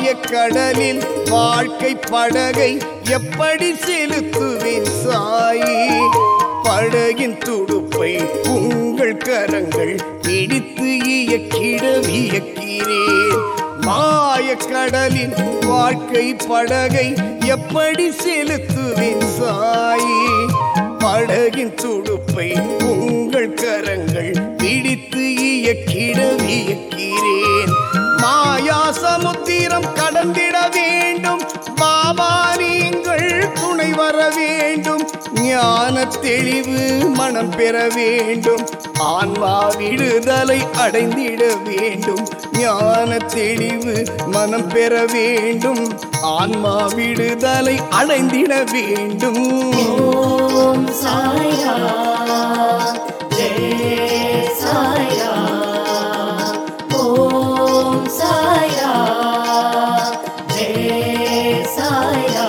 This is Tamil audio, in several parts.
மாயக்கடலில் வாழ்க்கை படகை எப்படி செலுத்துவேன் சாயி படகின் துடுப்பை உங்கள் கரங்கள் பிடித்து இயக்கிட வியக்கிறேன் மாயக்கடலின் வாழ்க்கை படகை எப்படி செலுத்துவேன் சாயி படகின் துடுப்பை உங்கள் கரங்கள் பிடித்து இயக்கிட வியக்கிறேன் மாயா சமுத்திரம் கடந்திட வேண்டும் பாபா நீங்கள் துணை வர வேண்டும் ஞான தெளிவு மனம் பெற வேண்டும் ஆன்மா விடுதலை அடைந்திட வேண்டும் ஞான தெளிவு மனம் பெற வேண்டும் ஆன்மா விடுதலை அடைந்திட வேண்டும் ஓம் சாய்ரா ஜெய சாய்ரா ஓம் சாய்ரா ஜெய சாய்ரா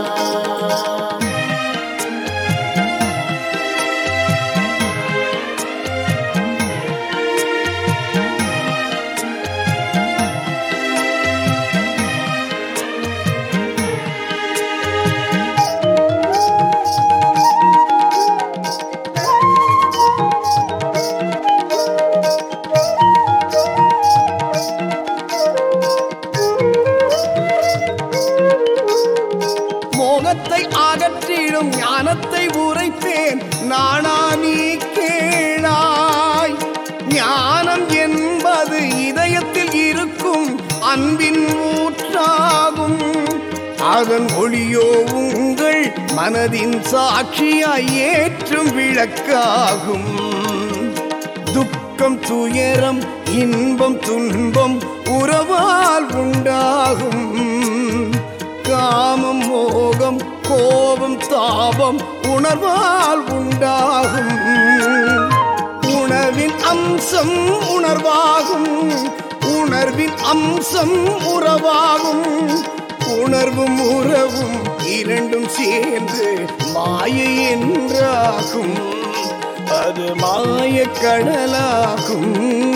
மோகத்தை அகற்றிடும் ஞானத்தை உரைப்பேன் நானா நீ கேளாய் ஞானம் என்பது இதயத்தில் இருக்கும் அன்பின் ஊற்றாகும் அதன் ஒளியோ உங்கள் மனதின் சாட்சியாய் ஏற்றும் விளக்காகும் துக்கம் துயரம் இன்பம் துன்பம் உறவால் உண்டாகும் காமம் மோகம் கோபம் தாபம் உணர்வால் உண்டாகும் உணவின் அம்சம் உணர்வாகும் உணர்வின் அம்சம் உறவாகும் உணர்வும் உறவும் இரண்டும் சேர்ந்து மாயை என்றாகும் அது மாயக்கடலாகும்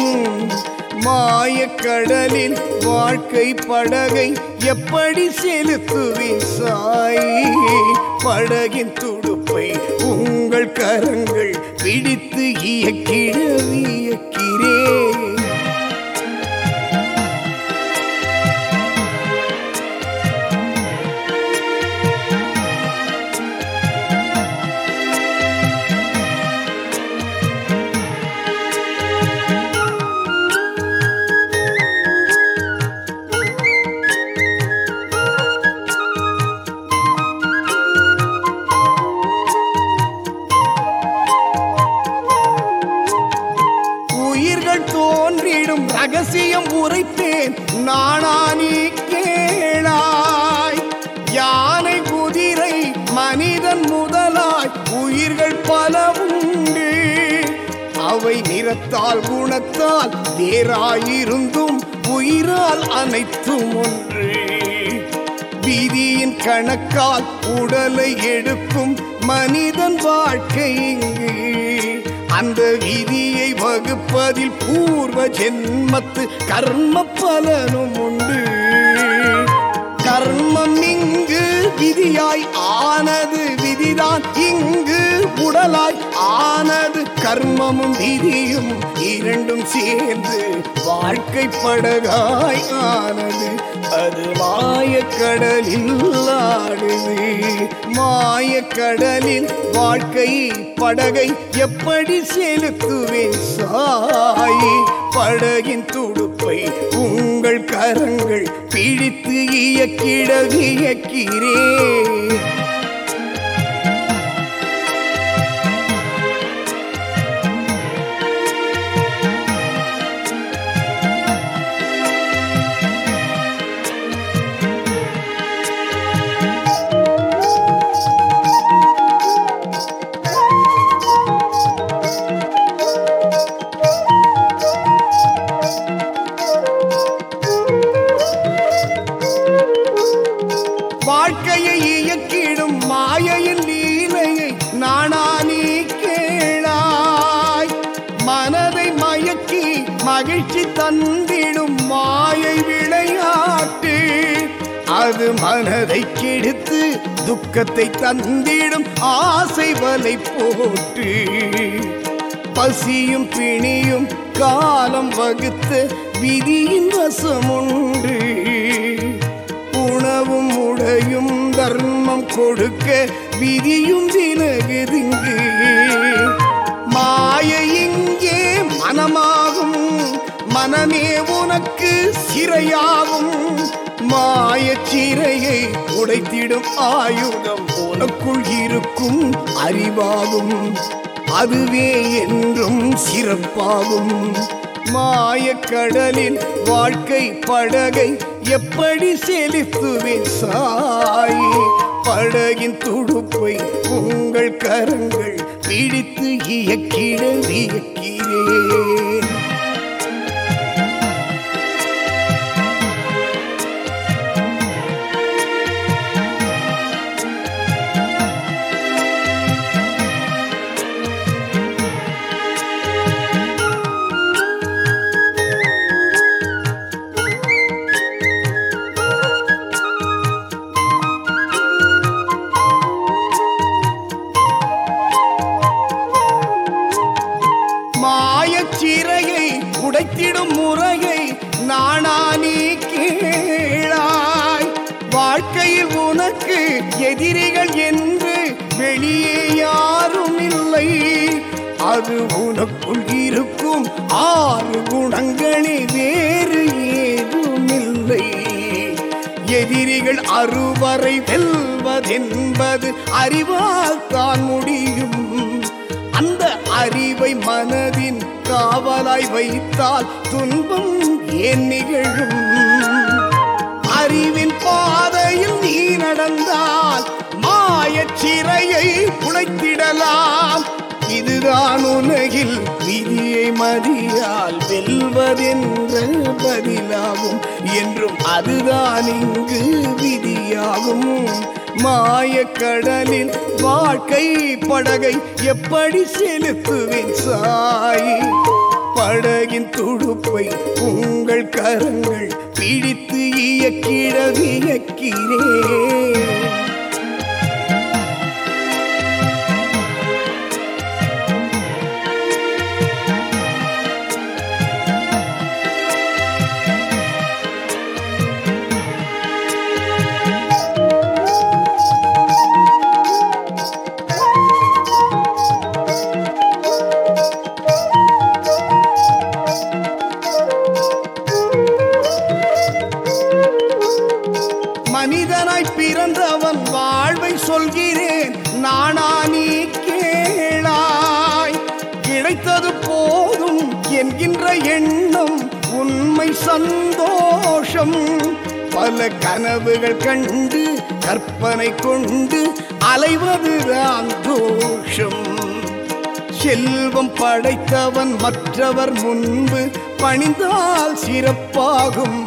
மாயக்கடலில் வாழ்க்கை படகை எப்படி செலுத்துவேன் சாய் படகின் துடுப்பை உங்கள் கரங்கள் பிடித்து இயக்கிட வியக்கிறேன் உயிர்கள் தோன்றிடும் ரகசியம் உரைப்பேன் நானா நீ கேளாய் யானை குதிரை மனிதன் முதலாய் உயிர்கள் பல உண்டு அவை நிறத்தால் குணத்தால் வேறாயிருந்தும் உயிரால் அனைத்தும் ஒன்று விதியின் கணக்கால் உடலை எடுக்கும் மனிதன் வாழ்க்கை இங்கு அந்த விதியை வகுப்பதில் பூர்வ ஜென்மத்து கர்ம பலனும் உண்டு கர்மம் இங்கு விதியாய் ஆனது விதிதான் இங்கு உடலாய் ஆனது கர்மமும் விதியும் இரண்டும் சேர்ந்து வாழ்க்கை படகாய் ஆனது அது மாயக்கடலில் ஆடுது மாயக்கடலில் வாழ்க்கை படகை எப்படி செலுத்துவேன் சாய் படகின் துடுப்பை உங்கள் கரங்கள் பிடித்து இயக்கிட வியக்கிறேன் வாழ்க்கையை இயக்கிடும் மாயையின் லீலையை நானா நீ கேளாய் மனதை மயக்கி மகிழ்ச்சி தந்திடும் மாயை விளையாட்டு அது மனதை கெடுத்து துக்கத்தை தந்திடும் ஆசை வலை போட்டு பசியும் பிணியும் காலம் வகுத்த விதியின் வசமுண்டு உணவும் உடையும் தர்மம் கொடுக்க விதியும் விலகுதிங்கு மாய இங்கே மனமாகும் மனமே உனக்கு சிறையாகும் மாய சிறையை உடைத்திடும் ஆயுதம் உனக்குள் இருக்கும் அறிவாகும் அதுவே என்றும் சிறப்பாகும் மாயக்கடலில் வாழ்க்கை படகை எப்படி செலுத்துவேன் சாயி படகின் துடுப்பை உங்கள் கரங்கள் பிடித்து இயக்கிட வியக்கிறேன் மாயச்சிறையை உடைத்திடும் முறையை நாணானி கேளாய் வாழ்க்கையில் உனக்கு எதிரிகள் என்று வெளியே யாரும் இல்லை அது உனக்குள் இருக்கும் ஆறு குணங்களே வேறு ஏதும் இல்லை எதிரிகள் அறுவரை வெல்வதென்பது அறிவால் தான் முடியும் அந்த அறிவை மனதின் காவலாய் வைத்தால் துன்பம் ஏன் நிகழும் அறிவின் பாதையில் நீ நடந்தால் மாயச் சிறையை உழைத்திடலாம் இதுதான் உலகில் விதியை மதியால் வெல்வதென்ற பதிலாகும் என்றும் அதுதான் இங்கு விதியாகும் மாயக்கடலில் வாழ்க்கை படகை எப்படி செலுத்துவேன் சாய் படகின் துடுப்பை உங்கள் கரங்கள் பிடித்து இயக்கிட வியக்கிறேன் மனிதனாய் பிறந்தவன் வாழ்வை சொல்கிறேன் நானா நீ கேளாய் கிடைத்தது போதும் என்கின்ற எண்ணம் உண்மை சந்தோஷம் பல கனவுகள் கண்டு கற்பனை கொண்டு அலைவதுதான் தோஷம் செல்வம் படைத்தவன் மற்றவர் முன்பு பணிந்தால் சிறப்பாகும்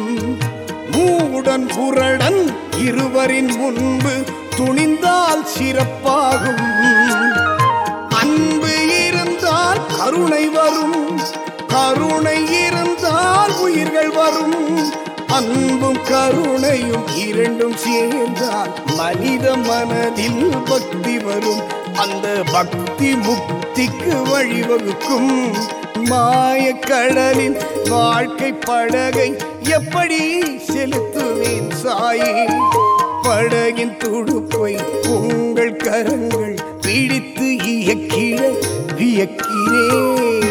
மூடன் புரடன் இருவரின் முன்பு துணிந்தால் சிறப்பாகும் அன்பு இருந்தால் கருணை வரும் கருணை இருந்தால் உயிர்கள் வரும் அன்பும் கருணையும் இரண்டும் சேர்ந்தால் மனித மனதில் பக்தி வரும் அந்த பக்தி முக்திக்கு வழிவகுக்கும் மாயக்கடலின் வாழ்க்கை படகை எப்படி செலுத்துவேன் சாயி படகின் துடுப்பை உங்கள் கரங்கள் பிடித்து இயக்கிட வியக்கிறேன்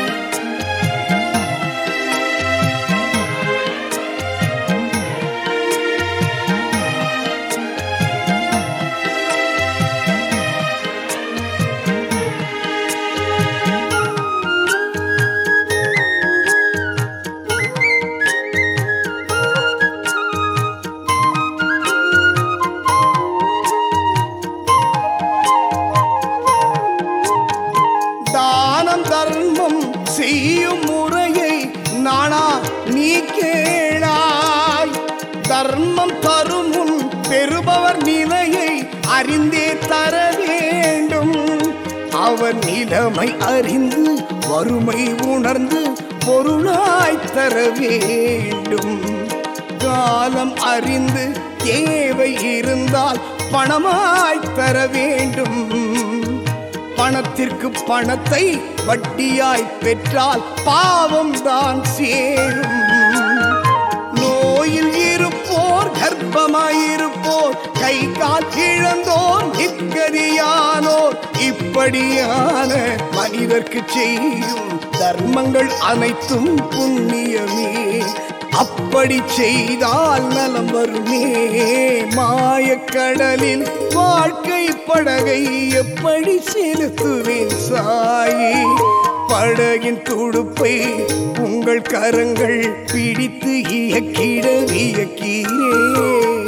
தானம் தர்மம் செய்யும் முறையை நானா நீ கேளாய் தர்மம் தரும் முன் பெறுபவர் நிலையை அறிந்தே தர வேண்டும் அவர் நிலைமை அறிந்து வறுமை உணர்ந்து பொருளாய் தர வேண்டும் காலம் அறிந்து தேவை இருந்தால் பணமாய் தர வேண்டும் பணத்திற்கு பணத்தை வட்டியாய் பெற்றால் பாவம் தான் சேரும் நோயில் இருப்போர் கர்ப்பமாயிருப்போர் கை கால் இழந்தோர் நிற்கதியானோர் இப்படியான மனிதர்க்கு செய்யும் தர்மங்கள் அனைத்தும் புண்ணியமே அப்படி செய்தால் நலம் வருமே மாயக்கடலில் வாழ்க்கை படகை எப்படி செலுத்துவேன் சாயி படகின் துடுப்பை உங்கள் கரங்கள் பிடித்து இயக்கிட வியக்கிறேன்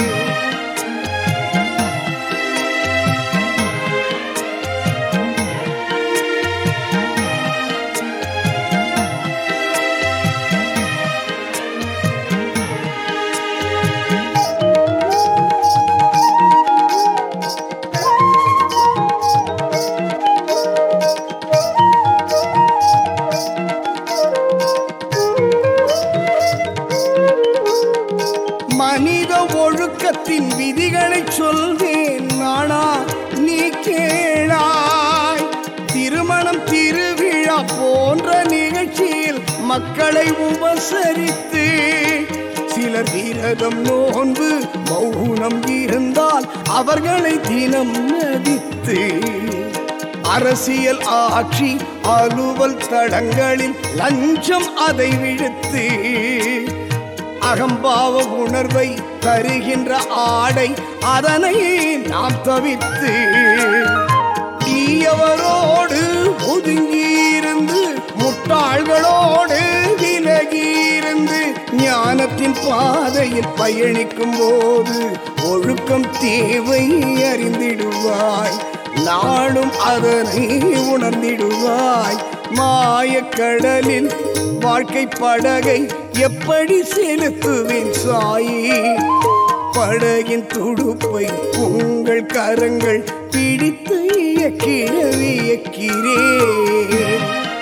மனித ஒழுக்கத்தின் விதிகளை சொல்வேன் நானா நீ கேளாய் திருமணம் திருவிழா போன்ற நிகழ்ச்சியில் மக்களை உபசரித்து சிலர் விரதம் நோன்பு மௌனம் இருந்தால் அவர்களை தினம் மதித்து அரசியல் ஆட்சி அலுவல் தடங்களில் லஞ்சம் அதை விடுத்து அகம்பாவ உணர்வை தருகின்ற ஆடை அதனை நாம் தவித்து தீயவரோடு ஒதுங்கியிருந்து முட்டாள்களோடு விலகியிருந்து ஞானத்தின் பாதையில் பயணிக்கும் போது ஒழுக்கம் தேவை அறிந்திடுவாய் நாளும் அதனை உணர்ந்திடுவாய் மாயக்கடலில் வாழ்க்கை படகை எப்படி செலுத்துவேன் சாயி படகின் துடுப்பை உங்கள் கரங்கள் பிடித்து இயக்கிட வியக்கிறேன்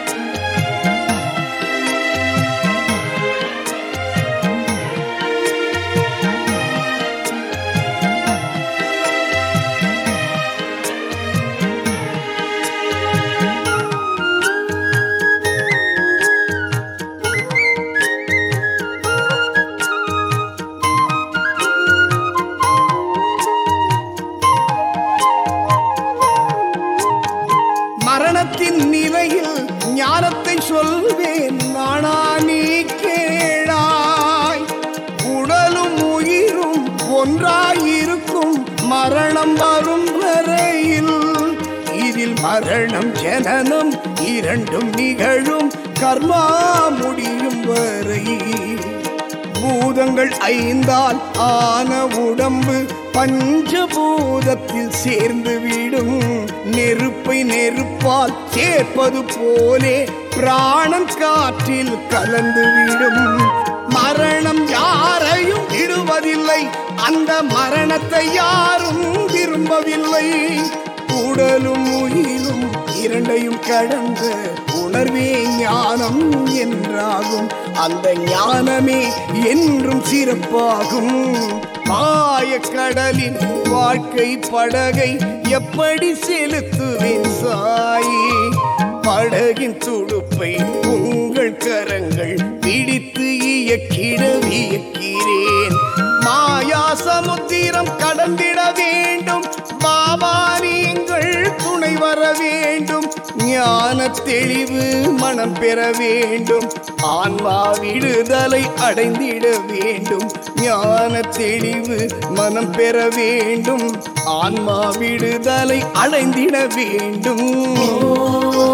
மரணத்தின் நிலையில் ஞானத்தை சொல்வேன் நானா நீ கேளாய் உடலும் உயிரும் ஒன்றாயிருக்கும் மரணம் வரும் வரையில் இதில் மரணம் ஜனனம் இரண்டும் நிகழும் கர்மா முடியும் வரை பூதங்கள் ஐந்தால் ஆன உடம்பு பஞ்சபூதத்தில் சேர்ந்து விடும் நெருப்பை நெருப்பால் சேர்ப்பது போலே பிராணம் காற்றில் கலந்து விடும் மரணம் யாரையும் விடுவதில்லை அந்த மரணத்தை யாரும் விரும்பவில்லை உடலும் உயிரும் இரண்டையும் கடந்த உணர்வே ஞானம் என்றாகும் அந்த ஞானமே என்றும் சிறப்பாகும் மாயக்கடலின் வாழ்க்கை படகை எப்படி செலுத்துவேன் சாயி படகின் துடுப்பை உங்கள் கரங்கள் பிடித்து இயக்கிட வியக்கிறேன் மாயா சமுத்திரம் கடந்திட வேண்டும் பாபா நீங்கள் துணை வர வேண்டும் ஞான தெளிவு மனம் பெற வேண்டும் ஆன்மா விடுதலை அடைந்திட வேண்டும் ஞான தெளிவு மனம் பெற வேண்டும் ஆன்மா விடுதலை அடைந்திட வேண்டும் ஓம்